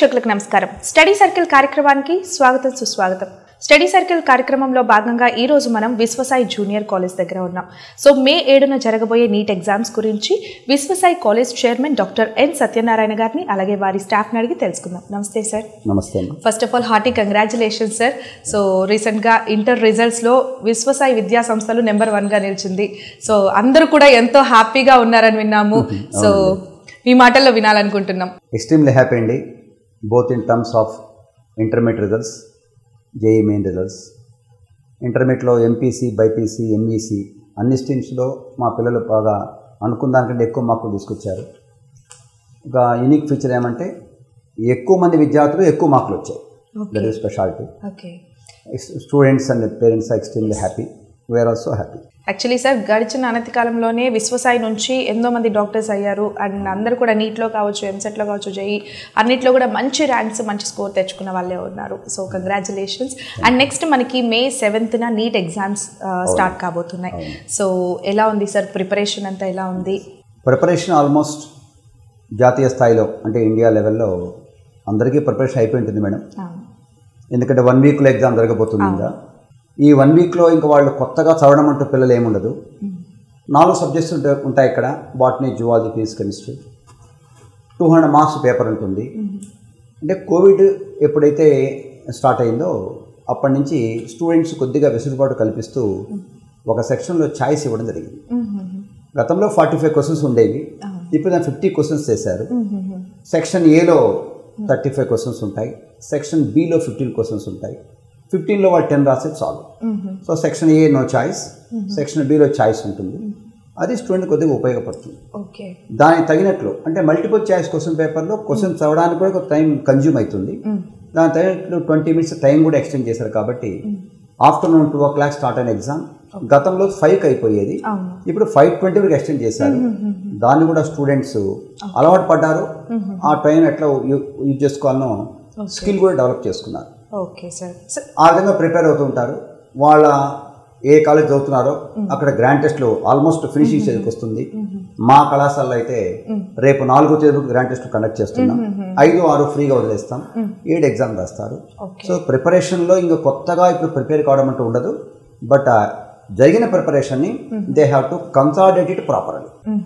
ప్రేక్షకులకు నమస్కారం study circle కార్యక్రమానికి స్వాగతం సుస్వాగతం స్టడీ సర్కిల్ కార్యక్రమంలో భాగంగా ఈ రోజు మనం విశ్వసాయి జూనియర్ కాలేజ్ దగ్గర ఉన్నాం సో మే ఏడున జరగబోయే నీట్ ఎగ్జామ్స్ గురించి Vishwasai college chairman doctor N Satyanarayana గారిని అలాగే వారి స్టాఫ్ని అడిగి తెలుసుకుందాం నమస్తే సార్ నమస్తే అండి first of all hearty congratulations sir so రీసెంట్గా ఇంటర్ రిజల్ట్స్లో విశ్వసాయి విద్యా సంస్థలు నెంబర్ వన్గా నిలిచింది సో అందరూ కూడా ఎంతో హ్యాపీగా ఉన్నారని విన్నాము సో మీ మాటల్లో వినాలనుకుంటున్నాం ఎక్స్ట్రీమ్లీ హ్యాపీ అండి both in terms of intermediate results JEE main results ఇంటర్మీడియట్లో ఎంపీసీ బైపీసీ ఎంఈసీ అన్ని స్ట్రీమ్స్లో మా పిల్లలు బాగా అనుకున్న దానికంటే ఎక్కువ మార్కులు తీసుకొచ్చారు ఒక యూనిక్ ఫీచర్ ఏమంటే ఎక్కువ మంది విద్యార్థులు ఎక్కువ మార్కులు వచ్చాయి that is speciality okay students and parents are extremely happy we're also happy actually sir గడిచిన అనతి కాలంలోనే విశ్వసాయి నుంచి ఎంతో మంది డాక్టర్స్ అయ్యారు అండ్ అందరూ కూడా నీట్లో కావచ్చు ఎంసెట్లో కావచ్చు జేఈ అన్నిట్లో కూడా మంచి ర్యాంక్స్ మంచి స్కోర్ తెచ్చుకున్న వాళ్ళే ఉన్నారు సో కంగ్రాచులేషన్స్ అండ్ నెక్స్ట్ మనకి మే సెవెంత్న నీట్ ఎగ్జామ్స్ స్టార్ట్ కాబోతున్నాయి సో ఎలా ఉంది సార్ ప్రిపరేషన్ అంతా ఎలా ఉంది ప్రిపరేషన్ ఆల్మోస్ట్ జాతీయ స్థాయిలో అంటే ఇండియా లెవెల్లో అందరికీ ప్రిపరేషన్ అయిపోయి ఉంటుంది మేడం ఎందుకంటే వన్ వీక్లో ఎగ్జామ్ జరగబోతుంది ఇంకా ఈ వన్ వీక్లో ఇంకా వాళ్ళు కొత్తగా చదవడం అంటూ పిల్లలు ఏముండదు నాలుగు సబ్జెక్ట్స్ ఉంటాయి ఉంటాయి ఇక్కడ botany zoology physics chemistry two hundred marks paper ఉంటుంది అంటే కోవిడ్ ఎప్పుడైతే స్టార్ట్ అయిందో అప్పటి నుంచి స్టూడెంట్స్ కొద్దిగా వెసులుబాటు కల్పిస్తూ ఒక సెక్షన్లో ఛాయిస్ ఇవ్వడం జరిగింది గతంలో ఫార్టీ ఫైవ్ క్వశ్చన్స్ ఉండేవి ఇప్పుడు దాన్ని ఫిఫ్టీ క్వశ్చన్స్ చేశారు సెక్షన్ ఏలో థర్టీ ఫైవ్ క్వశ్చన్స్ ఉంటాయి సెక్షన్ బిలో ఫిఫ్టీన్ క్వశ్చన్స్ ఉంటాయి ఫిఫ్టీన్లో వాళ్ళు టెన్ రాసే చాలు so section A no choice section బిలో చాయిస్ ఉంటుంది అది స్టూడెంట్ కొద్దిగా ఉపయోగపడుతుంది ఓకే దానికి తగినట్లు అంటే మల్టిపుల్ చాయిస్ క్వశ్చన్ పేపర్లో క్వశ్చన్ చదవడానికి కూడా ఒక టైం కన్జ్యూమ్ అవుతుంది దాని తగినట్లు ట్వంటీ మినిట్స్ టైం కూడా ఎక్స్టెండ్ చేశారు కాబట్టి afternoon two o'clock start అయిన ఎగ్జామ్ గతంలో ఫైవ్కి అయిపోయేది అవును ఇప్పుడు ఫైవ్ ట్వంటీ వరకు ఎక్స్టెండ్ చేశారు దాన్ని కూడా స్టూడెంట్స్ అలవాటు పడ్డారు ఆ టైం ఎట్లా యూ- యూజ్ చేసుకోవాలనో స్కిల్ కూడా డెవలప్ చేసుకున్నారు ఓకే సార్ సార్ ఆ విధంగా ప్రిపేర్ అవుతూ ఉంటారు వాళ్ళ ఏ కాలేజ్ చదువుతున్నారో అక్కడ గ్రాండ్ టెస్ట్లు ఆల్మోస్ట్ ఫినిషింగ్ స్టేజ్కి వస్తుంది మా కళాశాలలో అయితే రేపు నాలుగో తేదీ గ్రాండ్ టెస్ట్ కండక్ట్ చేస్తున్నాం ఐదు ఆరు ఫ్రీగా వదిలేస్తాం ఏడు ఎగ్జామ్ రాస్తారు ఓకే సో ప్రిపరేషన్లో ఇంకా కొత్తగా ఇప్పుడు ప్రిపేర్ కావడం అంటూ ఉండదు బట్ ఆ జరిగిన ప్రిపరేషన్ని they have to consolidate it properly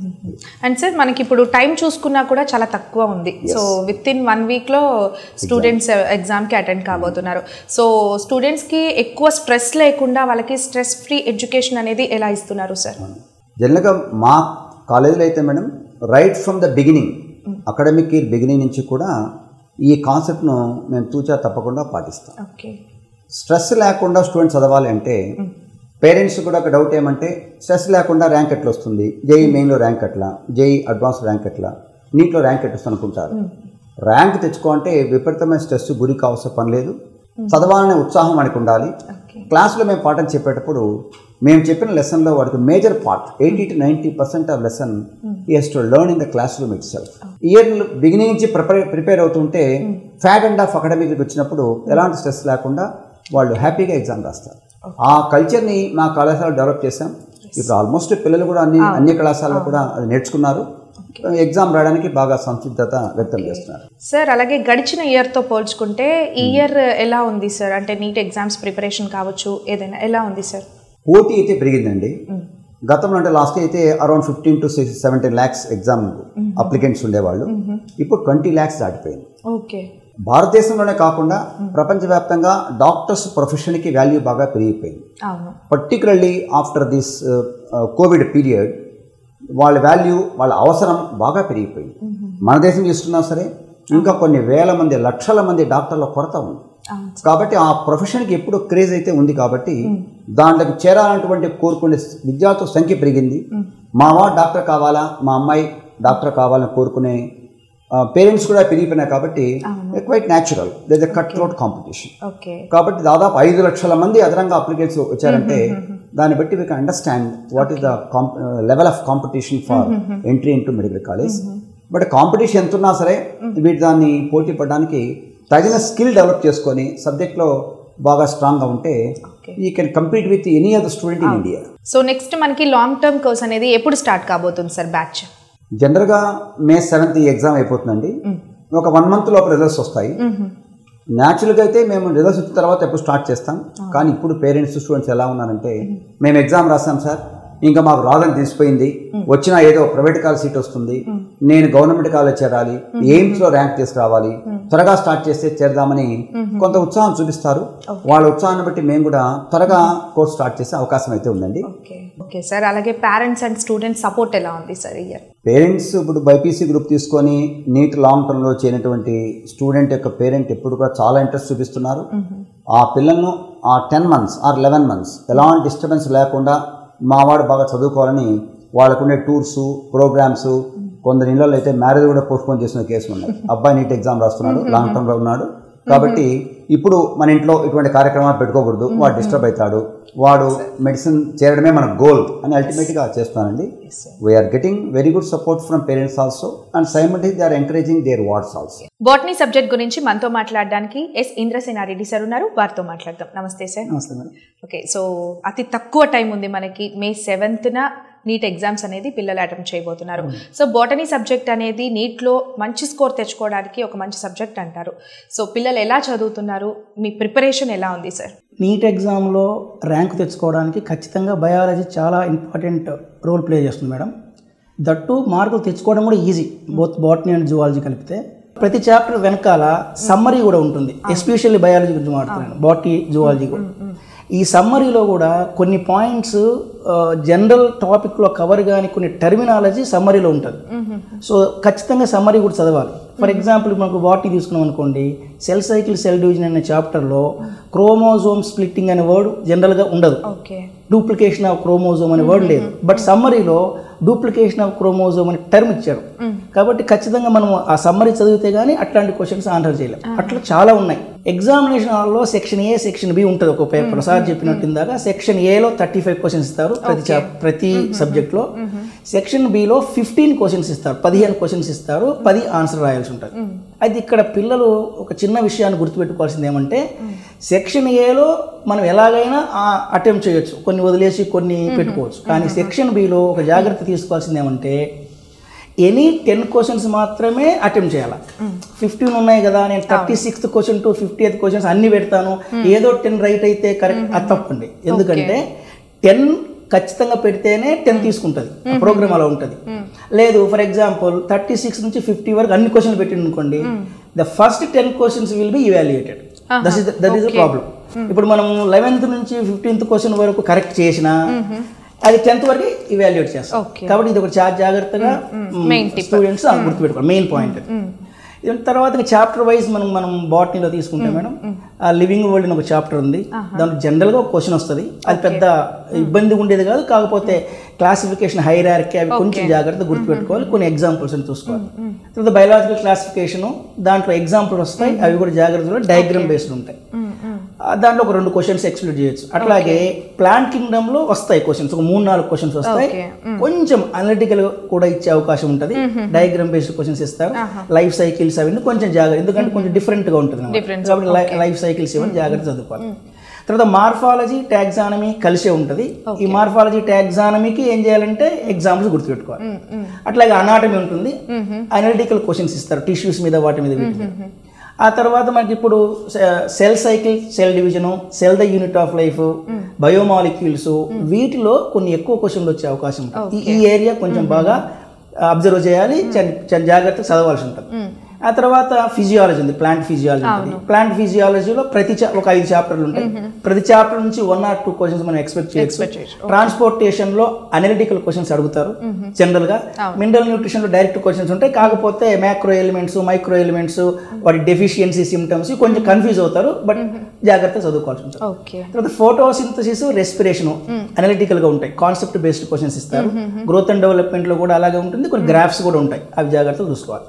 and sir మనకి ఇప్పుడు టైం చూసుకున్నా కూడా చాలా తక్కువ ఉంది సో విత్ ఇన్ వన్ వీక్లో స్టూడెంట్స్ ఎగ్జామ్కి అటెండ్ కాబోతున్నారు సో స్టూడెంట్స్కి ఎక్కువ స్ట్రెస్ లేకుండా వాళ్ళకి స్ట్రెస్ ఫ్రీ ఎడ్యుకేషన్ అనేది ఎలా ఇస్తున్నారు సార్ జనరల్గా మా కాలేజీలో అయితే madam right from the beginning academic year beginning నుంచి కూడా ఈ కాన్సెప్ట్ను మేము తూచా తప్పకుండా పాటిస్తాం ఓకే స్ట్రెస్ లేకుండా స్టూడెంట్ చదవాలి అంటే పేరెంట్స్ కూడా ఒక డౌట్ ఏమంటే స్ట్రెస్ లేకుండా ర్యాంక్ ఎట్లా వస్తుంది జేఈ మెయిన్లో ర్యాంక్ ఎట్లా జేఈ అడ్వాన్స్ ర్యాంక్ ఎట్లా నీట్లో ర్యాంక్ ఎట్లా వస్తుంది అనుకుంటారు ర్యాంక్ తెచ్చుకోవాలంటే విపరీతమైన స్ట్రెస్ గురి కావాల్సిన పని లేదు చదవాలనే ఉత్సాహం మనకు ఉండాలి ఓకే క్లాస్లో మేము పాఠం చెప్పేటప్పుడు మేము చెప్పిన లెసన్లో వాడికి major part eighty to ninety percent of lesson is to learn in the class room itself year beginning నుంచి ప్రిపేర్ ప్రిపేర్ అవుతుంటే ఫ్యాట్ అండ్ ఆఫ్ అకాడమిక్ వచ్చినప్పుడు ఎలాంటి స్ట్రెస్ లేకుండా వాళ్ళు హ్యాపీగా ఎగ్జామ్ రాస్తారు ఆ కల్చర్ని మా కళాశాల డెవలప్ చేశాం ఇప్పుడు ఆల్మోస్ట్ పిల్లలు కూడా అన్ని అన్ని కళాశాలలో కూడా అది నేర్చుకున్నారు ఎగ్జామ్ రాయడానికి బాగా సంసిద్ధత వ్యక్తం చేస్తున్నారు సార్ అలాగే గడిచిన ఇయర్తో పోల్చుకుంటే ఈ ఇయర్ ఎలా ఉంది సార్ అంటే నీట్ ఎగ్జామ్స్ ప్రిపరేషన్ కావచ్చు ఏదైనా ఎలా ఉంది సార్ పోటీ అయితే పెరిగిందండి గతంలో అంటే లాస్ట్ అయితే around fifteen to seventeen lakhs exam applicants ఉండేవాళ్ళు ఇప్పుడు ట్వంటీ ల్యాక్స్ దాటిపోయింది ఓకే భారతదేశంలోనే కాకుండా ప్రపంచవ్యాప్తంగా డాక్టర్స్ ప్రొఫెషన్కి వాల్యూ బాగా పెరిగిపోయింది అవును particularly after this Covid period వాళ్ళ వాల్యూ వాళ్ళ అవసరం బాగా పెరిగిపోయింది మన దేశం చూస్తున్నా సరే ఇంకా కొన్ని వేల మంది లక్షల మంది డాక్టర్ల కొరత ఉంది అవును కాబట్టి ఆ ప్రొఫెషన్కి ఎప్పుడు క్రేజ్ అయితే ఉంది కాబట్టి దాంట్లోకి చేరాలన్నటువంటి కోరుకునే విద్యార్థుల సంఖ్య పెరిగింది మా వా డాక్టర్ కావాలా మా అమ్మాయి డాక్టర్ కావాలని కోరుకునే పేరెంట్స్ కూడా పెరిగిపోయినాయి కాబట్టి quite natural there's a cut throat competition okay కాబట్టి దాదాపు ఐదు లక్షల మంది అదనంగా అప్లికెంట్స్ వచ్చారంటే దాన్ని బట్టి we can understand what is the level of competition for entry into medical college but competition ఎంత ఉన్నా సరే వీటి దాన్ని పోటీ పడడానికి తగిన స్కిల్ డెవలప్ చేసుకొని సబ్జెక్ట్లో బాగా స్ట్రాంగ్గా ఉంటే he can compete with any other student in India so next మనకి లాంగ్ టర్మ్ కోర్స్ అనేది ఎప్పుడు స్టార్ట్ కాబోతుంది సార్ బ్యాచ్ జనరల్గా మే సెవెంత్ ఈ ఎగ్జామ్ అయిపోతుందండి ఒక వన్ మంత్ లోపల రిజల్ట్స్ వస్తాయి న్యాచురల్గా అయితే మేము రిజల్ట్స్ వచ్చిన తర్వాత ఎప్పుడు స్టార్ట్ చేస్తాం కానీ ఇప్పుడు పేరెంట్స్ స్టూడెంట్స్ ఎలా ఉన్నారంటే మేము ఎగ్జామ్ రాస్తాం సార్ ఇంకా మాకు రాదని తెలిసిపోయింది వచ్చినా ఏదో ప్రైవేట్ కాలేజ్ సీట్ వస్తుంది నేను గవర్నమెంట్ కాలేజ్ చేరాలి ఎయిమ్స్ లో ర్యాంక్ తీసుకురావాలి త్వరగా స్టార్ట్ చేస్తే చేద్దామని కొంత ఉత్సాహం చూపిస్తారు వాళ్ళ ఉత్సాహాన్ని బట్టి మేము కూడా త్వరగా కోర్స్ స్టార్ట్ చేసే అవకాశం అయితే ఉందండి ఓకే ఓకే సార్ అలాగే పేరెంట్స్ అండ్ స్టూడెంట్స్ సపోర్ట్ ఎలా ఉంది సార్ ఇయర్ పేరెంట్స్ ఇప్పుడు బైపీసీ గ్రూప్ తీసుకొని నీట్ లాంగ్ టర్మ్లో చేయనటువంటి స్టూడెంట్ యొక్క పేరెంట్ ఎప్పుడు కూడా చాలా ఇంట్రెస్ట్ చూపిస్తున్నారు ఆ పిల్లలను ఆ ten months or eleven months ఎలాంటి డిస్టర్బెన్స్ లేకుండా మావాడు బాగా చదువుకోవాలని వాళ్ళకుండే టూర్స్ ప్రోగ్రామ్స్ కొందరి ఇళ్ళలో అయితే మ్యారేజ్ కూడా పోస్ట్పోన్ చేసిన కేసులు ఉన్నాయి అబ్బాయి నీట్ ఎగ్జామ్ రాస్తున్నాడు లాంగ్ టర్మ్లో ఉన్నాడు కాబట్టి ఇప్పుడు మన ఇంట్లో ఇటువంటి కార్యక్రమాలు పెట్టుకోకూడదు వాడు డిస్టర్బ్ అవుతాడు వాడు మెడిసిన్ చేరడమే మన గోల్ అని అల్టిమేట్గా చేస్తున్నానండి we are getting very good support from parents also and సైమల్టీ they are encouraging their wards also botany subject గురించి మనతో మాట్లాడడానికి ఎస్ ఇంద్రసేనారెడ్డి సార్ ఉన్నారు వారితో మాట్లాడదాం నమస్తే సార్ నమస్తే మేడం ఓకే సో అతి తక్కువ టైం ఉంది మనకి మే సెవెంత్న నీట్ ఎగ్జామ్స్ అనేది పిల్లలు అటెంప్ట్ చేయబోతున్నారు సో బోటనీ సబ్జెక్ట్ అనేది నీట్లో మంచి స్కోర్ తెచ్చుకోవడానికి ఒక మంచి సబ్జెక్ట్ అంటారు సో పిల్లలు ఎలా చదువుతున్నారు మీ ప్రిపరేషన్ ఎలా ఉంది సార్ నీట్ ఎగ్జామ్లో ర్యాంక్ తెచ్చుకోవడానికి ఖచ్చితంగా బయాలజీ చాలా ఇంపార్టెంట్ రోల్ ప్లే చేస్తుంది మేడం దట్టు మార్కులు తెచ్చుకోవడం కూడా easy both botany and zoology కలిపితే ప్రతి చాప్టర్ వెనకాల సమ్మరీ కూడా ఉంటుంది ఎస్పెషల్లీ బయాలజీ గురించి మాట్లాడుతున్నాను బాటనీ జువాలజీ కూడా ఈ సమ్మరీలో కూడా కొన్ని పాయింట్స్ జనరల్ టాపిక్లో కవర్ కానీ కొన్ని టెర్మినాలజీ సమ్మరీలో ఉంటుంది సో ఖచ్చితంగా సమ్మరీ కూడా చదవాలి ఫర్ ఎగ్జాంపుల్ మనకు బాటనీ తీసుకున్నాం అనుకోండి సెల్ సైకిల్ సెల్ డివిజన్ అనే చాప్టర్లో క్రోమోజోమ్ స్ప్లిట్టింగ్ అనే వర్డ్ జనరల్గా ఉండదు ఓకే డూప్లికేషన్ ఆఫ్ క్రోమోజోమ్ అనే వర్డ్ లేదు బట్ సమ్మరీలో డూప్లికేషన్ ఆఫ్ క్రోమోజోమ్ అనే టర్మ్ ఇచ్చారు కాబట్టి ఖచ్చితంగా మనం ఆ సమ్మరీ చదివితే కానీ అట్లాంటి క్వశ్చన్స్ ఆన్సర్ చేయలేం అట్లా చాలా ఉన్నాయి ఎగ్జామినేషన్ హాల్లో సెక్షన్ ఏ సెక్షన్ బి ఉంటుంది ఒక పేపర్ సార్ చెప్పినట్టు ఇందాక సెక్షన్ ఏలో థర్టీ ఫైవ్ క్వశ్చన్స్ ఇస్తారు ప్రతి chap- ప్రతి సబ్జెక్ట్లో సెక్షన్ బిలో ఫిఫ్టీన్ క్వశ్చన్స్ ఇస్తారు పదిహేను క్వశ్చన్స్ ఇస్తారు పది ఆన్సర్ రాయాల్సి ఉంటుంది అయితే ఇక్కడ పిల్లలు ఒక చిన్న విషయాన్ని గుర్తుపెట్టుకోవాల్సింది ఏమంటే సెక్షన్ ఏలో మనం ఎలాగైనా అటెంప్ట్ చేయొచ్చు కొన్ని వదిలేసి కొన్ని పెట్టుకోవచ్చు కానీ సెక్షన్ బిలో ఒక జాగ్రత్త తీసుకోవాల్సింది ఏమంటే ఎనీ టెన్ క్వశ్చన్స్ మాత్రమే అటెంప్ట్ చేయాలి ఫిఫ్టీన్ ఉన్నాయి కదా నేను thirty sixth question to fifty eighth questions అన్ని పెడతాను ఏదో టెన్ రైట్ అయితే కరెక్ట్ అది తప్పండి ఎందుకంటే టెన్ ఖచ్చితంగా పెడితేనే టెన్ తీసుకుంటుంది ప్రోగ్రామ్ అలా ఉంటుంది లేదు ఫర్ ఎగ్జాంపుల్ థర్టీ సిక్స్ నుంచి ఫిఫ్టీ వరకు అన్ని క్వశ్చన్లు పెట్టింది అనుకోండి the first ten questions will be evaluated that is that is the problem ఇప్పుడు మనం లెవెన్త్ నుంచి ఫిఫ్టీన్త్ క్వశ్చన్ వరకు కరెక్ట్ చేసినా అది టెన్త్ వరకు ఇవాల్యుయేట్ చేస్తాం Okay. కాబట్టి ఇది ఒక చాలా జాగ్రత్తగా Main tip. స్టూడెంట్స్ గుర్తుపెట్టుకోవాలి మెయిన్ పాయింట్ దీని తర్వాత చాప్టర్ వైజ్ మనం మనం బాటనీలో తీసుకుంటే మేడం ఆ లివింగ్ వరల్డ్ అని ఒక చాప్టర్ ఉంది దాంట్లో జనరల్గా ఒక క్వశ్చన్ వస్తుంది అది పెద్ద ఇబ్బంది ఉండేది కాదు కాకపోతే క్లాసిఫికేషన్ హైరార్కీ అవి కొంచెం జాగ్రత్తగా గుర్తుపెట్టుకోవాలి కొన్ని ఎగ్జాంపుల్స్ అని చూసుకోవాలి తర్వాత బయలాజికల్ క్లాసిఫికేషన్ దాంట్లో ఎగ్జాంపుల్ వస్తాయి అవి కూడా జాగ్రత్తగా డయాగ్రామ్ బేస్డ్ ఉంటాయి ఆ దాంట్లో ఒక రెండు క్వశ్చన్స్ ఎక్స్ప్లెయిన్ చేయొచ్చు అట్లాగే ప్లాంట్ కింగ్డమ్ లో వస్తాయి క్వశ్చన్స్ ఒక మూడు నాలుగు క్వశ్చన్స్ వస్తాయి Okay. కొంచెం అనలిటికల్ కూడా ఇచ్చే అవకాశం ఉంటుంది డయాగ్రామ్ బేస్డ్ క్వశ్చన్స్ ఇస్తారు లైఫ్ సైకిల్స్ అవన్నీ కొంచెం జాగ్రత్త ఎందుకంటే కొంచెం డిఫరెంట్ గా ఉంటుంది అన్నమాట. Difference, కాబట్టి లైఫ్ సైకిల్స్ ఇవన్నీ జాగ్రత్త చదువుకోవాలి తర్వాత మార్ఫాలజీ టాక్సానమీ కలిసే ఉంటుంది ఈ మార్ఫాలజీ టాక్సానమీకి ఏం చేయాలంటే ఎగ్జాంపుల్స్ గుర్తుపెట్టుకోవాలి అట్లాగే అనాటమీ ఉంటుంది అనలిటికల్ క్వశ్చన్స్ ఇస్తారు టిష్యూస్ మీద వాటి మీద వీటి మీద ఆ తర్వాత మనకి ఇప్పుడు cell cycle cell division cell the unit of life biomolecules వీటిలో కొన్ని ఎక్కువ క్వశ్చన్లు వచ్చే అవకాశం ఉంటుంది ఈ- ఈ ఏరియా కొంచెం బాగా అబ్జర్వ్ చేయాలి చాలా చాలా జాగ్రత్తగా చదవాల్సి ఉంటుంది ఆ తర్వాత ఫిజియాలజీ ఉంది ప్లాంట్ ఫిజియాలజీ ఉంటుంది ప్లాంట్ ఫిజియాలజీలో ప్రతి cha- ఒక ఐదు చాప్టర్లు ఉంటాయి ప్రతి చాప్టర్ నుంచి వన్ ఆర్ టూ క్వశ్చన్స్ మనం ఎక్స్పెక్ట్ చేయొచ్చు ట్రాన్స్పోర్టేషన్ లో అనలిటికల్ క్వశ్చన్స్ అడుగుతారు జనరల్ గా మినరల్ న్యూట్రిషన్ లో డైరెక్ట్ క్వశ్చన్స్ ఉంటాయి కాకపోతే మ్యాక్రో ఎలిమెంట్స్ మైక్రో ఎలిమెంట్స్ వాటి డెఫిషియన్సీ సిమ్టమ్స్ కొంచెం కన్ఫ్యూజ్ అవుతారు బట్ జాగ్రత్తగా చదువుకోవాల్సి ఉంటుంది ఓకే తర్వాత ఫోటోసింథసిస్ రెస్పిరేషన్ అనలిటికల్ గా ఉంటాయి కాన్సెప్ట్ బేస్డ్ క్వశ్చన్స్ ఇస్తారు గ్రోత్ అండ్ డెవలప్మెంట్ లో కూడా అలాగే ఉంటుంది కొన్ని గ్రాఫ్స్ కూడా ఉంటాయి అవి జాగ్రత్తగా చూసుకోవాలి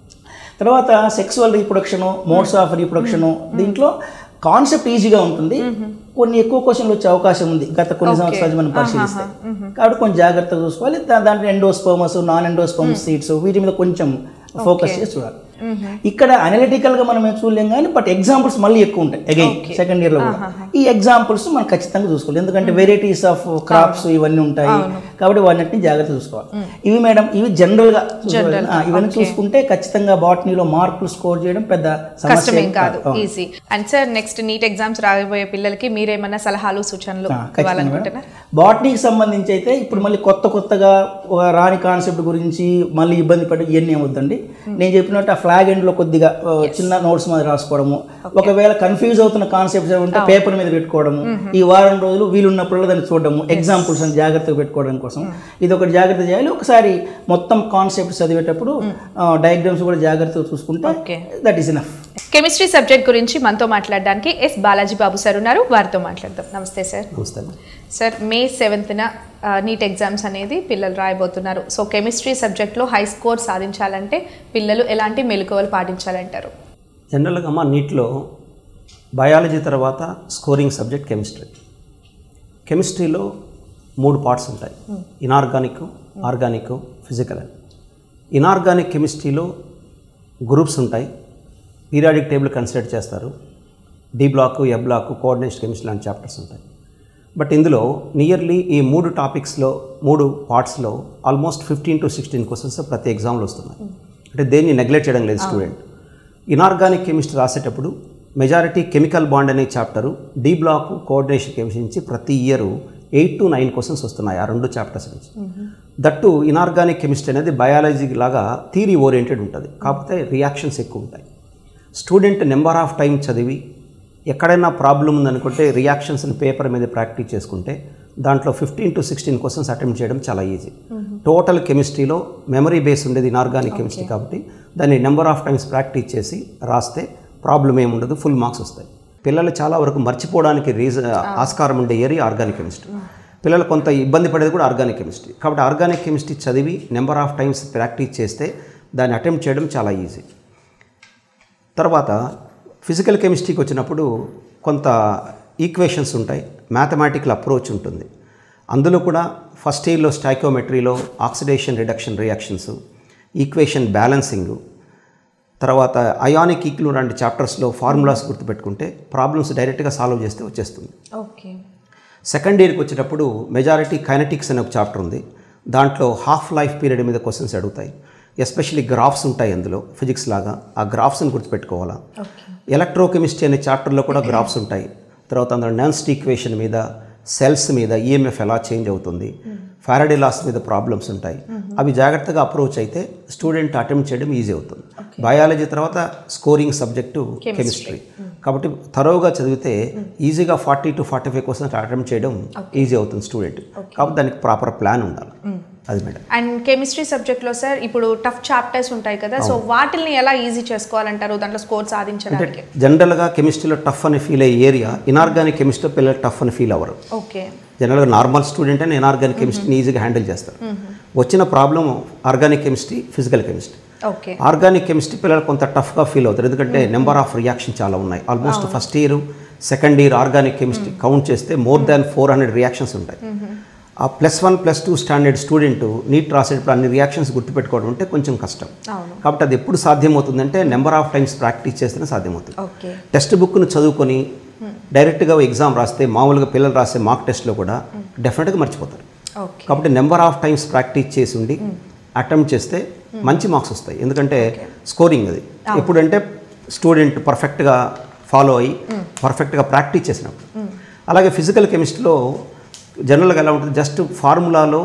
తర్వాత sexual reproduction modes of reproduction దీంట్లో కాన్సెప్ట్ ఈజీగా ఉంటుంది కొన్ని ఎక్కువ క్వశ్చన్లు వచ్చే అవకాశం ఉంది గత కొన్ని సంవత్సరాలు మనం పరిశీలిస్తే కాబట్టి కొంచెం జాగ్రత్తగా చూసుకోవాలి దా- దాంట్లో ఎండోస్పోమస్ నాన్ ఎండోస్పోమస్ సీట్స్ వీటి మీద కొంచెం ఫోకస్ చేసి చూడాలి ఇక్కడ అనలిటికల్ గా మనం ఏం చూడలేం కానీ బట్ ఎగ్జాంపుల్స్ మళ్ళీ ఎక్కువ ఉంటాయి అగైన్ సెకండ్ ఇయర్ లో కూడా ఈ ఎగ్జాంపుల్స్ మనం ఖచ్చితంగా చూసుకోవాలి ఎందుకంటే వెరైటీస్ ఆఫ్ క్రాప్స్ ఇవన్నీ ఉంటాయి కాబట్టి వాటిని జాగ్రత్త చూసుకోవాలి ఇవి మేడం ఇవి జనరల్గా ఇవన్నీ చూసుకుంటే ఖచ్చితంగా బాటనీలో మార్కులు స్కోర్ చేయడం పెద్ద సమస్య కష్టమేం ఏం కాదు అవును. Easy and sir next NEET exams రాబోయే పిల్లలకి మీరేమన్నా సలహాలు సూచనలు ఆ, ఖచ్చితంగా ఇవ్వాలనుకుంటున్నారు మేడం. బాటనీకి సంబంధించి అయితే ఇప్పుడు మళ్ళీ కొత్త కొత్తగా ఒక రాని కాన్సెప్ట్ గురించి మళ్ళీ ఇబ్బంది పడి ఇవన్నీ ఏమొద్దండి నేను చెప్పినట్టు ఆ ఫ్లాగ్ ఎండ్లో కొద్దిగా ఆ, చిన్న నోట్స్ మీద రాసుకోవడము ఒకవేళ కన్ఫ్యూజ్ అవుతున్న కాన్సెప్ట్స్ ఉంటే పేపర్ మీద పెట్టుకోవడము ఈ వారం రోజులు వీలున్నప్పుడు దాన్ని చూడడము ఎగ్జాంపుల్స్ అని జాగ్రత్తగా పెట్టుకోవడం కోసం ఇది ఒకటి జాగ్రత్త చేయాలి ఒకసారి మొత్తం కాన్సెప్ట్ చదివేటప్పుడు డయాగ్రామ్స్ కూడా జాగ్రత్తగా చూసుకుంటే Okay. That is enough chemistry subject గురించి మనతో మాట్లాడడానికి ఎస్ బాలాజీ బాబు సార్ ఉన్నారు వారితో మాట్లాడదాం నమస్తే సార్ నమస్తే సార్ మే సెవెంత్న నీట్ ఎగ్జామ్స్ అనేది పిల్లలు రాయబోతున్నారు సో కెమిస్ట్రీ సబ్జెక్ట్లో హై స్కోర్ సాధించాలంటే పిల్లలు ఎలాంటి మెలకువలు పాటించాలంటారు జనరల్గా అమ్మ నీట్లో బయాలజీ తర్వాత స్కోరింగ్ సబ్జెక్ట్ కెమిస్ట్రీ కెమిస్ట్రీలో మూడు పార్ట్స్ ఉంటాయి ఇనార్గానిక్ ఆర్గానిక్ ఫిజికల్ అని ఇనార్గానిక్ కెమిస్ట్రీలో గ్రూప్స్ ఉంటాయి పీరియాడిక్ టేబుల్ కన్సిడర్ చేస్తారు D block A block coordination chemistry లాంటి చాప్టర్స్ ఉంటాయి బట్ ఇందులో నియర్లీ ఈ మూడు టాపిక్స్లో మూడు పార్ట్స్లో almost fifteen to sixteen questions ప్రతి ఎగ్జామ్లో వస్తున్నాయి అంటే దేన్ని నెగ్లెక్ట్ చేయడం లేదు స్టూడెంట్ ఇనార్గానిక్ కెమిస్ట్రీ రాసేటప్పుడు మెజారిటీ కెమికల్ బాండ్ అనే chapter D block coordination chemistry నుంచి ప్రతి year eight to nine questions వస్తున్నాయి ఆ రెండు చాప్టర్స్ నుంచి దట్టు ఇనార్గానిక్ కెమిస్ట్రీ అనేది బయాలజీ లాగా థీరీ ఓరియంటెడ్ ఉంటుంది కాకపోతే రియాక్షన్స్ ఎక్కువ ఉంటాయి స్టూడెంట్ నెంబర్ ఆఫ్ టైం చదివి ఎక్కడైనా ప్రాబ్లం ఉందనుకుంటే రియాక్షన్స్ని పేపర్ మీద ప్రాక్టీస్ చేసుకుంటే దాంట్లో fifteen to sixteen questions attempt చేయడం చాలా ఈజీ టోటల్ కెమిస్ట్రీలో మెమరీ బేస్ ఉండేది ఇనార్గానిక్ కెమిస్ట్రీ కాబట్టి దాన్ని నెంబర్ ఆఫ్ టైమ్స్ ప్రాక్టీస్ చేసి రాస్తే ప్రాబ్లం ఏముండదు ఫుల్ మార్క్స్ వస్తాయి పిల్లలు చాలా వరకు మర్చిపోవడానికి రీజన్ ఆస్కారం ఉండే ఏరియా ఆర్గానిక్ కెమిస్ట్రీ పిల్లలు కొంత ఇబ్బంది పడేది కూడా ఆర్గానిక్ కెమిస్ట్రీ కాబట్టి ఆర్గానిక్ కెమిస్ట్రీ చదివి నెంబర్ ఆఫ్ టైమ్స్ ప్రాక్టీస్ చేస్తే దాన్ని అటెంప్ట్ చేయడం చాలా ఈజీ తర్వాత ఫిజికల్ కెమిస్ట్రీకి వచ్చినప్పుడు కొంత ఈక్వేషన్స్ ఉంటాయి మ్యాథమెటికల్ అప్రోచ్ ఉంటుంది అందులో కూడా ఫస్ట్ ఇయర్లో స్టాయికోమెట్రీలో oxidation reduction reactions equation balancing తర్వాత అయానిక్ ఈక్లు లాంటి చాప్టర్స్లో ఫార్ములాస్ గుర్తుపెట్టుకుంటే ప్రాబ్లమ్స్ డైరెక్ట్గా సాల్వ్ చేస్తే వచ్చేస్తుంది ఓకే సెకండ్ ఇయర్కి వచ్చేటప్పుడు మెజారిటీ కైనటిక్స్ అనే ఒక చాప్టర్ ఉంది దాంట్లో హాఫ్ లైఫ్ పీరియడ్ మీద క్వశ్చన్స్ అడుగుతాయి ఎస్పెషల్లీ గ్రాఫ్స్ ఉంటాయి అందులో ఫిజిక్స్ లాగా ఆ గ్రాఫ్స్ని గుర్తుపెట్టుకోవాలా ఎలక్ట్రోకెమిస్ట్రీ అనే చాప్టర్లో కూడా గ్రాఫ్స్ ఉంటాయి తర్వాత అందులో నాన్స్ట్ ఈక్వేషన్ మీద సెల్స్ మీద ఈఎంఎఫ్ ఎలా చేంజ్ అవుతుంది ఫారడే లాస్ మీద ప్రాబ్లమ్స్ ఉంటాయి అవి జాగ్రత్తగా అప్రోచ్ అయితే స్టూడెంట్ అటెంప్ట్ చేయడం ఈజీ అవుతుంది బయాలజీ తర్వాత స్కోరింగ్ సబ్జెక్టు కెమిస్ట్రీ కాబట్టి తరోగా చదివితే ఈజీగా forty to forty five questions attempt చేయడం ఈజీ అవుతుంది స్టూడెంట్ కాబట్టి దానికి ప్రాపర్ ప్లాన్ ఉండాలి అది మేడం అండ్ కెమిస్ట్రీ సబ్జెక్ట్లో సార్ ఇప్పుడు టఫ్ చాప్టర్స్ ఉంటాయి కదా సో వాటిల్ని ఎలా ఈజీ చేసుకోవాలంటారు దాంట్లో స్కోర్ సాధించడానికి జనరల్గా కెమిస్ట్రీలో టఫ్ అని ఫీల్ అయ్యే ఏరియా ఇనార్గానిక్ కెమిస్ట్రీలో పిల్లలు టఫ్ అని ఫీల్ అవ్వరు ఓకే జనరల్గా నార్మల్ స్టూడెంట్ అని ఇనార్గానిక్ కెమిస్ట్రీని ఈజీగా హ్యాండిల్ చేస్తారు వచ్చిన problem organic chemistry physical chemistry okay organic chemistry పిల్లలు కొంత టఫ్గా ఫీల్ అవుతారు ఎందుకంటే నెంబర్ ఆఫ్ రియాక్షన్ చాలా ఉన్నాయి almost first year second year organic chemistry count చేస్తే more than four hundred reactions ఉంటాయి ఆ plus one plus two standard student NEET రాసేటప్పుడు అన్ని రియాక్షన్స్ గుర్తుపెట్టుకోవడం అంటే కొంచెం కష్టం అవును కాబట్టి అది ఎప్పుడు సాధ్యమవుతుందంటే నెంబర్ ఆఫ్ టైమ్స్ ప్రాక్టీస్ చేస్తేనే సాధ్యమవుతుంది ఓకే టెక్స్ట్ బుక్ను చదువుకొని డైరెక్ట్గా ఎగ్జామ్ రాస్తే మామూలుగా పిల్లలు రాసే మార్క్ టెస్ట్లో కూడా డెఫినెట్గా మర్చిపోతారు ఓకే కాబట్టి నెంబర్ ఆఫ్ టైమ్స్ ప్రాక్టీస్ చేసి ఉండి అటెంప్ట్ చేస్తే మంచి మార్క్స్ వస్తాయి ఎందుకంటే స్కోరింగ్ అది ఎప్పుడంటే స్టూడెంట్ పర్ఫెక్ట్గా ఫాలో అయ్యి పర్ఫెక్ట్గా ప్రాక్టీస్ చేసినప్పుడు అలాగే ఫిజికల్ కెమిస్ట్రీలో జనరల్గా ఎలా ఉంటుంది జస్ట్ ఫార్ములాలో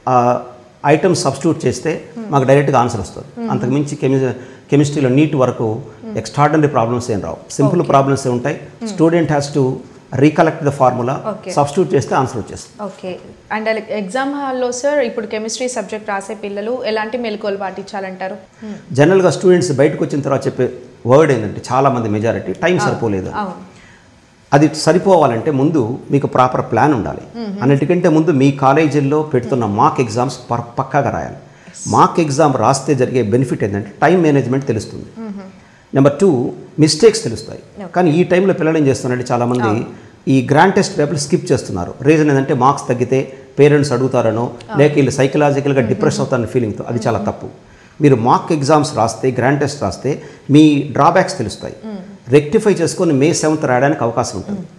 ఐటమ్స్ సబ్స్టిట్యూట్ చేస్తే మాకు డైరెక్ట్గా ఆన్సర్ వస్తుంది అంతకుమించి కెమి కెమిస్ట్రీలో నీట్ వరకు ఎక్స్ట్రాడినరీ ప్రాబ్లమ్స్ ఏం రావు సింపుల్ ప్రాబ్లమ్స్ ఉంటాయి student has to recollect the formula Okay. Substitute చేస్తే ఆన్సర్ వచ్చేస్తుంది ఓకే అండ్ ఎగ్జామ్ హాల్లో సార్ ఇప్పుడు కెమిస్ట్రీ సబ్జెక్ట్ రాసే పిల్లలు ఎలాంటి మెలకువలు పాటించాలంటారు జనరల్గా స్టూడెంట్స్ బయటకు వచ్చిన తర్వాత చెప్పే వర్డ్ ఏంటంటే చాలా మంది మెజారిటీ టైం సరిపోలేదు అవును అది సరిపోవాలంటే ముందు మీకు ప్రాపర్ ప్లాన్ ఉండాలి అన్నిటికంటే ముందు మీ కాలేజీల్లో పెడుతున్న మాక్ ఎగ్జామ్స్ పర్ పక్కాగా రాయాలి మాక్ ఎగ్జామ్ రాస్తే జరిగే బెనిఫిట్ ఏంటంటే టైం మేనేజ్మెంట్ తెలుస్తుంది నెంబర్ టూ మిస్టేక్స్ తెలుస్తాయి కానీ ఈ టైంలో పిల్లలు ఏం చేస్తున్నారంటే చాలామంది ఈ గ్రాండ్ టెస్ట్ పేపర్లు స్కిప్ చేస్తున్నారు రీజన్ ఏంటంటే మార్క్స్ తగ్గితే పేరెంట్స్ అడుగుతారనో లేక వీళ్ళు సైకలాజికల్గా డిప్రెస్ అవుతారని ఫీలింగ్తో అది చాలా తప్పు మీరు మాక్ ఎగ్జామ్స్ రాస్తే గ్రాండ్ టెస్ట్ రాస్తే మీ డ్రాబ్యాక్స్ తెలుస్తాయి రెక్టిఫై చేసుకొని మే సెవెంత్ రాయడానికి అవకాశం ఉంటుంది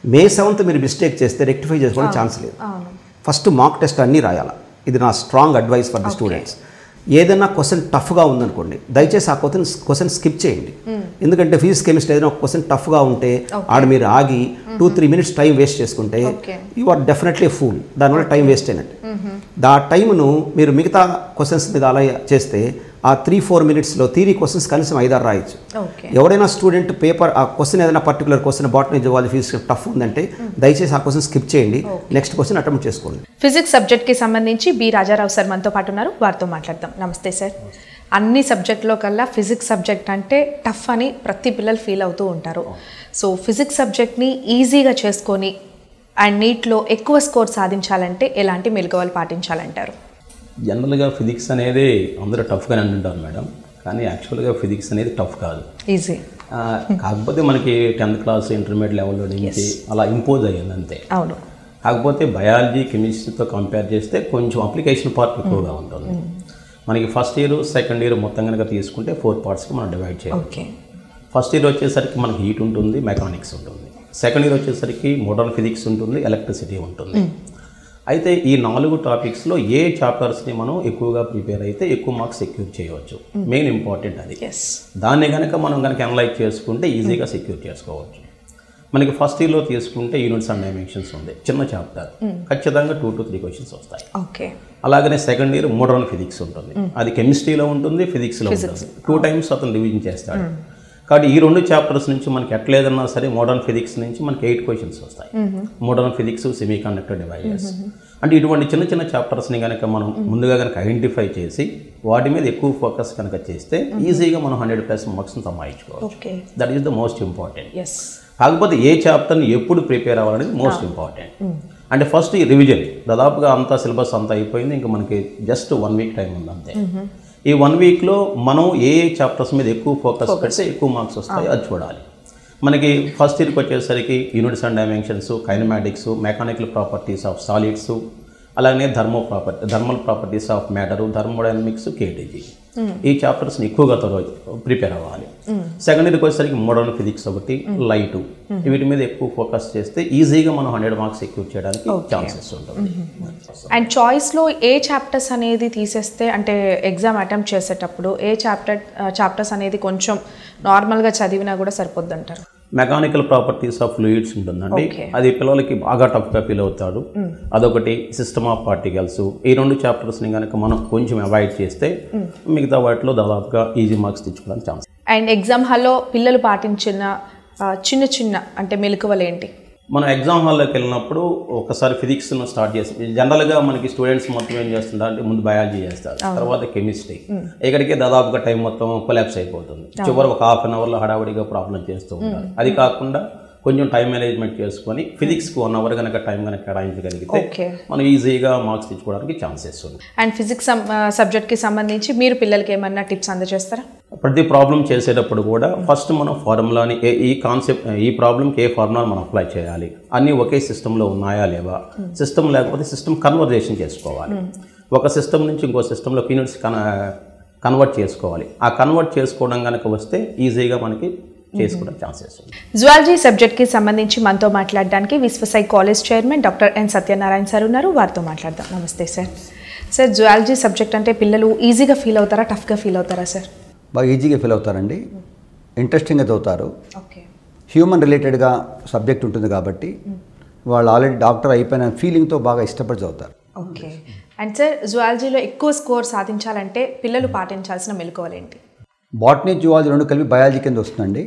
మే సెవెంత్ మీరు మిస్టేక్ చేస్తే రెక్టిఫై చేసుకోవడం ఛాన్స్ లేదు అవును ఫస్ట్ మాక్ టెస్ట్ అన్నీ రాయాలా ఇది నా strong advice for the students ఏదైనా క్వశ్చన్ టఫ్గా ఉందనుకోండి దయచేసి ఆ క్వశ్చన్ క్వశ్చన్ స్కిప్ చేయండి ఎందుకంటే ఫిజిక్స్ కెమిస్ట్రీ ఏదైనా ఒక క్వశ్చన్ టఫ్గా ఉంటే ఆడ మీరు ఆగి two three minutes time waste చేసుకుంటే Okay. You are definitely fool దానివల్ల టైం వేస్ట్ అయినట్టు ఆ టైంను మీరు మిగతా క్వశ్చన్స్ మీద అలా చేస్తే ఆ త్రీ ఫోర్ మినిట్స్లో థీరీ క్వశ్చన్స్ కనీసం ఐదారు రాయొచ్చు ఓకే ఎవడైనా స్టూడెంట్ పేపర్ ఆ క్వశ్చన్ ఏదైనా particular question botany zoology physics tough ఉందంటే దయచేసి ఆ క్వశ్చన్ స్కిప్ చేయండి నెక్స్ట్ క్వశ్చన్ అటెంప్ట్ చేసుకోండి ఫిజిక్స్ సబ్జెక్ట్కి సంబంధించి బి రాజారావు సార్ మనతో పాటు ఉన్నారు వారితో మాట్లాడదాం నమస్తే సార్ అన్ని సబ్జెక్ట్లో కల్లా ఫిజిక్స్ సబ్జెక్ట్ అంటే టఫ్ అని ప్రతి పిల్లలు ఫీల్ అవుతూ ఉంటారు సో ఫిజిక్స్ సబ్జెక్ట్ని ఈజీగా చేసుకొని అండ్ నీట్లో ఎక్కువ స్కోర్ సాధించాలంటే ఎలాంటి మెలకువలు పాటించాలంటారు జనరల్గా ఫిజిక్స్ అనేది అందరూ టఫ్గానే అంటుంటారు మేడం కానీ యాక్చువల్గా ఫిజిక్స్ అనేది టఫ్ కాదు ఈజీ ఆ, కాకపోతే మనకి టెన్త్ క్లాస్ ఇంటర్మీడియట్ లెవెల్లో నుంచి అలా ఇంపోజ్ అయ్యింది అంతే అవును కాకపోతే బయాలజీ కెమిస్ట్రీతో కంపేర్ చేస్తే కొంచెం అప్లికేషన్ పార్ట్ ఎక్కువగా ఉంటుంది మనకి ఫస్ట్ ఇయర్ సెకండ్ ఇయర్ మొత్తం కనుక తీసుకుంటే ఫోర్ పార్ట్స్కి మనం డివైడ్ చేయాలి ఓకే ఫస్ట్ ఇయర్ వచ్చేసరికి మనకి హీట్ ఉంటుంది మెకానిక్స్ ఉంటుంది సెకండ్ ఇయర్ వచ్చేసరికి మోడర్న్ ఫిజిక్స్ ఉంటుంది ఎలక్ట్రిసిటీ ఉంటుంది అయితే ఈ నాలుగు టాపిక్స్లో ఏ చాప్టర్స్ని మనం ఎక్కువగా ప్రిపేర్ అయితే ఎక్కువ మార్క్స్ సెక్యూర్ చేయవచ్చు మెయిన్ ఇంపార్టెంట్ అది ఎస్ దాన్ని కనుక మనం కనుక అనలైజ్ చేసుకుంటే ఈజీగా సెక్యూర్ చేసుకోవచ్చు మనకి ఫస్ట్ ఇయర్లో తీసుకుంటే యూనిట్స్ అండ్ డైమెన్షన్స్ ఉంది చిన్న చాప్టర్ ఖచ్చితంగా టూ టు త్రీ క్వశ్చన్స్ వస్తాయి ఓకే అలాగనే సెకండ్ ఇయర్ మోడర్న్ ఫిజిక్స్ ఉంటుంది అది కెమిస్ట్రీలో ఉంటుంది ఫిజిక్స్లో ఉంటుంది టూ టైమ్స్ అతను రివిజన్ చేస్తాడు కాబట్టి ఈ రెండు చాప్టర్స్ నుంచి మనకి ఎట్లేదన్నా సరే మోడర్న్ ఫిజిక్స్ నుంచి మనకి ఎయిట్ క్వశ్చన్స్ వస్తాయి modern physics semiconductor devices అంటే ఇటువంటి చిన్న చిన్న చాప్టర్స్ని కనుక మనం ముందుగా కనుక ఐడెంటిఫై చేసి వాటి మీద ఎక్కువ ఫోకస్ కనుక చేస్తే ఈజీగా మనం హండ్రెడ్ ప్లస్ మార్క్స్ని సంపాదించుకోవచ్చు okay that is the most important ఎస్ కాకపోతే ఏ చాప్టర్ని ఎప్పుడు ప్రిపేర్ అవ్వాలనేది మోస్ట్ ఇంపార్టెంట్ అంటే ఫస్ట్ ఈ రివిజన్ దాదాపుగా అంతా సిలబస్ అంతా అయిపోయింది ఇంకా మనకి జస్ట్ వన్ వీక్ టైం ఉంది అంతే ఈ వన్ వీక్లో మనం ఏ ఏ చాప్టర్స్ మీద ఎక్కువ ఫోకస్ పెడితే ఎక్కువ మార్క్స్ వస్తాయి అది చూడాలి మనకి ఫస్ట్ ఇయర్కి వచ్చేసరికి units and dimensions kinematics mechanical properties of solids అలాగే thermo property thermal properties of matter thermodynamics KTG ఈ చాప్టర్స్ని ఎక్కువగా త్వర ప్రిపేర్ అవ్వాలి సెకండ్ ఇయర్కి వచ్చేసరికి మోడర్న్ ఫిజిక్స్ ఒకటి లైట్ వీటి మీద ఎక్కువ ఫోకస్ చేస్తే ఈజీగా మనం హండ్రెడ్ మార్క్స్ సెక్యూర్ చేయడానికి ఛాన్సెస్ ఉంటుంది అండ్ చాయిస్లో ఏ చాప్టర్స్ అనేది తీసేస్తే అంటే ఎగ్జామ్ అటెంప్ట్ చేసేటప్పుడు ఏ చాప్టర్ చాప్టర్స్ అనేది కొంచెం నార్మల్గా చదివినా కూడా సరిపోద్ది అంటారు మెకానికల్ ప్రాపర్టీస్ ఆఫ్ ఫ్లూయిడ్స్ ఉంటుందండి Okay. అది పిల్లలకి బాగా టఫ్గా ఫీల్ అవుతాడు అదొకటి సిస్టమ్ ఆఫ్ పార్టికల్స్ ఈ రెండు చాప్టర్స్ని కనుక మనం కొంచెం అవాయిడ్ చేస్తే మిగతా వాటిలో దాదాపుగా ఈజీ మార్క్స్ తెచ్చుకోవడానికి ఛాన్స్ అండ్ ఎగ్జామ్ హాల్లో పిల్లలు పాటించిన ఆ, చిన్న చిన్న అంటే మెలకువలు ఏంటి మనం ఎగ్జామ్ హాల్లోకి వెళ్ళినప్పుడు ఒకసారి ఫిజిక్స్ స్టార్ట్ చేస్తాం జనరల్గా మనకి స్టూడెంట్స్ మొత్తం ఏం చేస్తుంటారు అంటే ముందు బయాలజీ చేస్తారు తర్వాత కెమిస్ట్రీ ఇక్కడికే దాదాపుగా టైం మొత్తం కొలాప్స్ అయిపోతుంది చివరి ఒక హాఫ్ అన్ అవర్లో హడావుడిగా ప్రాబ్లం చేస్తూ ఉంటారు అది కాకుండా కొంచెం టైం మేనేజ్మెంట్ చేసుకొని ఫిజిక్స్కి వన్ అవర్ కనుక టైం కనుక కేటాయించగలిగితే ఓకే మనం ఈజీగా మార్క్స్ తెచ్చుకోవడానికి ఛాన్సెస్ ఉంది అండ్ ఫిజిక్స్ సబ్జెక్ట్కి సంబంధించి మీరు పిల్లలకి ఏమన్నా టిప్స్ అందజేస్తారా ప్రతి ప్రాబ్లం చేసేటప్పుడు కూడా ఫస్ట్ మనం ఫార్ములాని ఏ ఈ కాన్సెప్ట్ ఈ ప్రాబ్లంకి ఏ ఫార్ములాని మనం అప్లై చేయాలి అన్నీ ఒకే సిస్టంలో ఉన్నాయా లేవా సిస్టమ్ లేకపోతే సిస్టమ్ కన్వర్జేషన్ చేసుకోవాలి ఒక సిస్టమ్ నుంచి ఇంకో సిస్టంలో యూనిట్స్ కన కన్వర్ట్ చేసుకోవాలి ఆ కన్వర్ట్ చేసుకోవడం కనుక వస్తే ఈజీగా మనకి చేసుకోవడం ఛాన్సెస్ ఉంది జువాలజీ సబ్జెక్ట్కి సంబంధించి మనతో మాట్లాడడానికి విశ్వసై college chairman doctor N Satyanarayana sir ఉన్నారు వారితో మాట్లాడదాం నమస్తే సార్ సార్ జువాలజీ సబ్జెక్ట్ అంటే పిల్లలు ఈజీగా ఫీల్ అవుతారా టఫ్గా ఫీల్ అవుతారా సార్ బాగా ఈజీగా ఫీల్ అవుతారండి ఇంట్రెస్టింగ్గా చదువుతారు ఓకే హ్యూమన్ రిలేటెడ్గా సబ్జెక్ట్ ఉంటుంది కాబట్టి వాళ్ళు ఆల్రెడీ డాక్టర్ అయిపోయిన ఫీలింగ్తో బాగా ఇష్టపడి చదువుతారు ఓకే అండ్ సార్ జువాలజీలో ఎక్కువ స్కోర్ సాధించాలంటే పిల్లలు పాటించాల్సిన మెలకువలు ఏంటి బాటనీ జువాలజీ రెండు కలిపి బయాలజీ కింద వస్తుందండి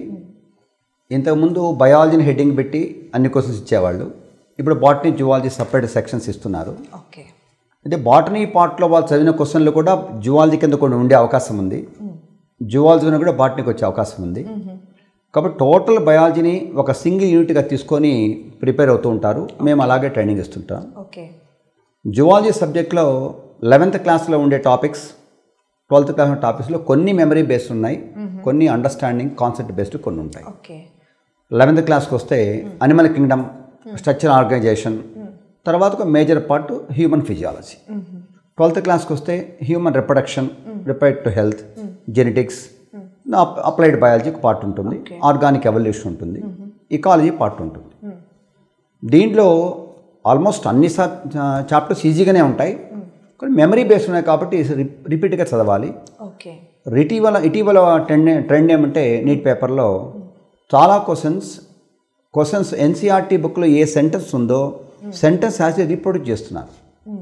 ఇంతకుముందు బయాలజీని హెడ్డింగ్ పెట్టి అన్ని క్వశ్చన్స్ ఇచ్చేవాళ్ళు ఇప్పుడు బాటనీ జువాలజీ సపరేట్ సెక్షన్స్ ఇస్తున్నారు ఓకే అయితే బాటనీ పార్ట్లో వాళ్ళు చదివిన క్వశ్చన్లు కూడా జువాలజీ కింద కొన్ని ఉండే అవకాశం ఉంది జువాలజీ కూడా బాటనీకి వచ్చే అవకాశం ఉంది కాబట్టి టోటల్ బయాలజీని ఒక సింగిల్ యూనిట్గా తీసుకొని ప్రిపేర్ అవుతూ ఉంటారు మేము అలాగే ట్రైనింగ్ ఇస్తుంటాం ఓకే జువాలజీ సబ్జెక్ట్లో లెవెన్త్ క్లాస్లో ఉండే టాపిక్స్ ట్వెల్త్ క్లాస్ టాపిక్స్లో కొన్ని మెమరీ బేస్డ్ ఉన్నాయి కొన్ని అండర్స్టాండింగ్ కాన్సెప్ట్ బేస్డ్ కొన్ని ఉంటాయి ఓకే లెవెన్త్ క్లాస్కి వస్తే అనిమల్ కింగ్డమ్ స్ట్రక్చర్ ఆర్గనైజేషన్ తర్వాత ఒక major part human physiology twelfth క్లాస్కి వస్తే human reproduction repair to health genetics applied biology part ఉంటుంది ఆర్గానిక్ ఎవల్యూషన్ ఉంటుంది ఇకాలజీ పార్ట్ ఉంటుంది దీంట్లో ఆల్మోస్ట్ అన్ని చాప్టర్స్ ఈజీగానే ఉంటాయి కానీ మెమరీ బేస్డ్ ఉన్నాయి కాబట్టి రిపీట్గా చదవాలి ఓకే ఇటీవల ఇటీవల ట్రెండ్ ట్రెండ్ ఏమంటే నీట్ పేపర్లో చాలా క్వశ్చన్స్ క్వశ్చన్స్ ఎన్సీఆర్టీ బుక్లో ఏ సెంటెన్స్ ఉందో సెంటెన్స్ యాజ్ రీప్రొడ్యూస్ చేస్తున్నారు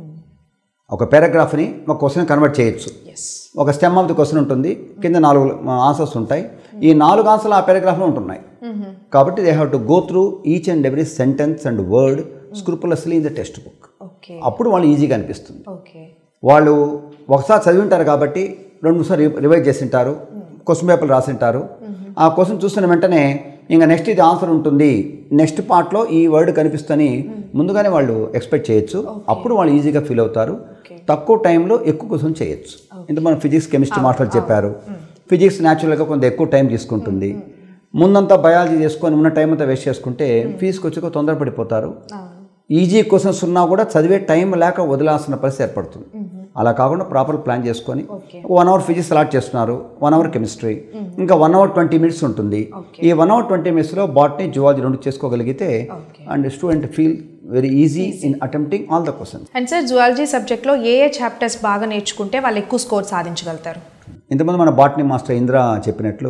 ఒక పారాగ్రాఫ్ని ఒక క్వశ్చన్ కన్వర్ట్ చేయొచ్చు ఎస్ ఒక స్టెమ్ ఆఫ్ ది క్వశ్చన్ ఉంటుంది కింద నాలుగు ఆన్సర్స్ ఉంటాయి ఈ నాలుగు ఆన్సర్లు ఆ పారాగ్రాఫ్లో ఉంటున్నాయి కాబట్టి they have to go through each and every sentence and word scrupulously in the text book okay అప్పుడు వాళ్ళు ఈజీగా అనిపిస్తుంది ఓకే వాళ్ళు ఒకసారి చదివి ఉంటారు కాబట్టి రెండు మూడుసారి రివైజ్ చేసి ఉంటారు క్వశ్చన్ పేపర్లు రాసి ఉంటారు ఆ క్వశ్చన్ చూస్తున్న వెంటనే ఇంకా నెక్స్ట్ ఇది ఆన్సర్ ఉంటుంది నెక్స్ట్ పార్ట్లో ఈ వర్డ్ కనిపిస్తుందని ముందుగానే వాళ్ళు ఎక్స్పెక్ట్ చేయొచ్చు అప్పుడు వాళ్ళు ఈజీగా ఫీల్ అవుతారు తక్కువ టైంలో ఎక్కువ క్వశ్చన్ చేయొచ్చు ఇంత మనం ఫిజిక్స్ కెమిస్ట్రీ మాస్టర్ చెప్పారు ఫిజిక్స్ న్యాచురల్గా కొంత ఎక్కువ టైం తీసుకుంటుంది ముందంతా బయాలజీ చేసుకొని ఉన్న టైం అంతా వేస్ట్ చేసుకుంటే ఫీజుకి వచ్చి తొందరపడిపోతారు ఈజీ క్వశ్చన్స్ ఉన్నా కూడా చదివే టైం లేక వదిలాల్సిన పరిస్థితి ఏర్పడుతుంది అలా కాకుండా ప్రాపర్ ప్లాన్ చేసుకొని వన్ అవర్ ఫిజిక్స్ అలాట్ చేస్తున్నారు వన్ అవర్ కెమిస్ట్రీ ఇంకా వన్ అవర్ ట్వంటీ మినిట్స్ ఉంటుంది ఈ వన్ అవర్ ట్వంటీ మినిట్స్లో బాటనీ జువాలజీ రెండు చేసుకోగలిగితే and student feel very easy in attempting all the questions and sir zoology సబ్జెక్ట్లో ఏ ఏ చాప్టర్స్ బాగా నేర్చుకుంటే వాళ్ళు ఎక్కువ స్కోర్ సాధించగలుగుతారు ఇంతకుముందు మన బాటనీ మాస్టర్ ఇంద్ర చెప్పినట్లు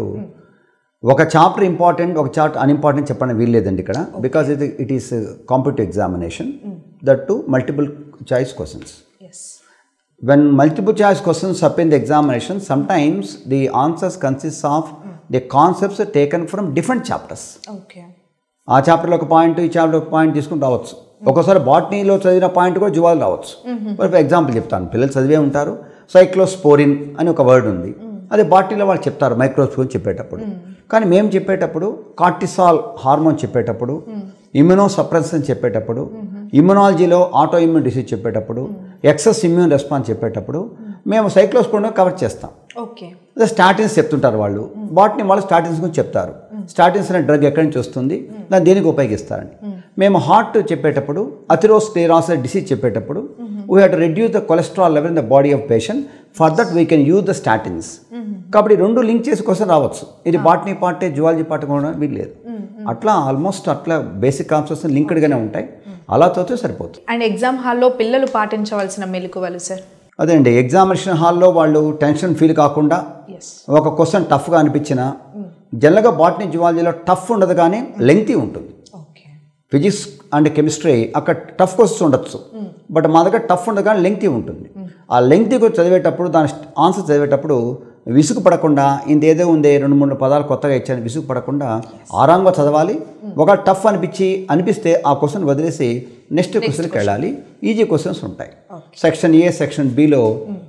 ఒక చాప్టర్ ఇంపార్టెంట్ ఒక చాప్టర్ అన్ఇంపార్టెంట్ చెప్పడం వీల్లేదండి ఇక్కడ బికాస్ ఇది it is competitive examination that to multiple choice questions as when multiple choice questions appear in the examination sometimes the answers consist of the concepts taken from different chapters okay ఆ చాప్టర్లో ఒక point ఈ chapter ఒక point తీసుకుని రావచ్చు ఒక్కోసారి బాటనీలో చదివిన point కూడా జువాలు రావచ్చు ఫర్ ఎగ్జాంపుల్ చెప్తాను పిల్లలు చదివే ఉంటారు సైక్లోస్పోరిన్ అని ఒక వర్డ్ ఉంది అది బాటనీలో వాళ్ళు చెప్తారు మైక్రోస్కోప్ చెప్పేటప్పుడు కానీ మేము చెప్పేటప్పుడు కార్టిసాల్ హార్మోన్ చెప్పేటప్పుడు ఇమ్యునో సప్రెసన్ చెప్పేటప్పుడు ఇమ్యునాలజీలో ఆటో ఇమ్యూన్ డిసీజ్ చెప్పేటప్పుడు ఎక్సెస్ ఇమ్యూన్ రెస్పాన్స్ చెప్పేటప్పుడు మేము సైక్లోస్పోరిన్ కవర్ చేస్తాం ఓకే అదే స్టాటిన్స్ చెప్తుంటారు వాళ్ళు బాట్ని వాళ్ళు స్టాటిన్స్ గురించి చెప్తారు స్టాటిన్స్ అనే డ్రగ్ ఎక్కడి నుంచి వస్తుంది దాన్ని దేనికి ఉపయోగిస్తారని మేము హార్ట్ చెప్పేటప్పుడు అథిరోస్క్లేరాస్ డిసీజ్ చెప్పేటప్పుడు we have to reduce the cholesterol level in the body of patient for that we can use the statins కాబట్టి ఈ రెండు లింక్ చేసి క్వశ్చన్ రావచ్చు ఇది బాటనీ పార్టే జువాలజీ పార్ట్ కూడా వీల్లేదు అట్లా ఆల్మోస్ట్ అట్లా బేసిక్ కాన్సెప్ట్స్ లింక్డ్గానే ఉంటాయి అలా చదివితే సరిపోతుంది అండ్ ఎగ్జామ్ హాల్లో పిల్లలు పాటించవలసిన మెలకువలు సార్ అదే అండి ఎగ్జామినేషన్ హాల్లో వాళ్ళు టెన్షన్ ఫీల్ కాకుండా ఎస్ ఒక క్వశ్చన్ టఫ్గా అనిపించిన జనరల్గా బాటనీ జువాలజీలో టఫ్ ఉండదు కానీ లెంగ్తీ ఉంటుంది ఓకే ఫిజిక్స్ అండ్ కెమిస్ట్రీ అక్కడ టఫ్ క్వశ్చన్స్ ఉండొచ్చు బట్ మా దగ్గర టఫ్ ఉండదు కానీ లెంగ్తీ ఉంటుంది ఆ లెంగ్తీ చదివేటప్పుడు దాని ఆన్సర్ చదివేటప్పుడు విసుగు పడకుండా ఇంతేదో ఉంది రెండు మూడు పదాలు కొత్తగా ఇచ్చాను విసుగు పడకుండా ఆరాంగా చదవాలి ఒక టఫ్ అనిపించి అనిపిస్తే ఆ క్వశ్చన్ వదిలేసి నెక్స్ట్ క్వశ్చన్కి వెళ్ళాలి ఈజీ క్వశ్చన్స్ ఉంటాయి సెక్షన్ ఏ సెక్షన్ బిలో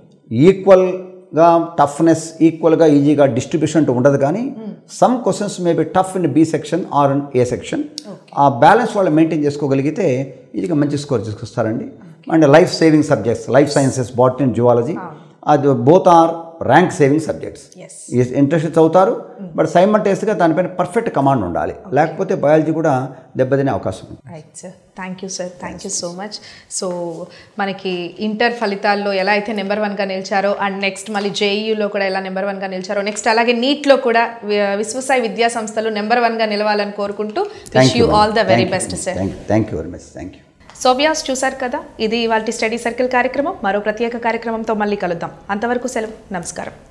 ఈక్వల్గా టఫ్నెస్ ఈక్వల్గా ఈజీగా డిస్ట్రిబ్యూషన్ అంటూ ఉండదు కానీ some questions may be tough in B section or in A section ఆ బ్యాలెన్స్ వాళ్ళు మెయింటైన్ చేసుకోగలిగితే ఈజీగా మంచి స్కోర్ తీసుకొస్తారండి and life saving subjects life sciences botany and zoology అది both are rank saving subjects as interest చదువుతారు but సైమల్టేస్గా దానిపైన పర్ఫెక్ట్ కమాండ్ ఉండాలి లేకపోతే బయాలజీ కూడా దెబ్బతినే అవకాశం ఉంది right sir thank you sir thank you so much so మనకి ఇంటర్ ఫలితాల్లో ఎలా అయితే నెంబర్ వన్గా నిలిచారో అండ్ నెక్స్ట్ మళ్ళీ జేఈయూలో కూడా ఎలా నెంబర్ వన్గా నిలిచారో నెక్స్ట్ అలాగే నీట్లో కూడా వి- విశ్వసాయి విద్యా సంస్థలు నెంబర్ వన్గా నిలవాలని కోరుకుంటూ wish you all the very best sir thank you very much thank you so వ్యాస్ చూసారు కదా ఇది వాళ్ళ స్టడీ సర్కిల్ కార్యక్రమం మరో ప్రత్యేక కార్యక్రమంతో మళ్ళీ కలుద్దాం అంతవరకు సెలవు నమస్కారం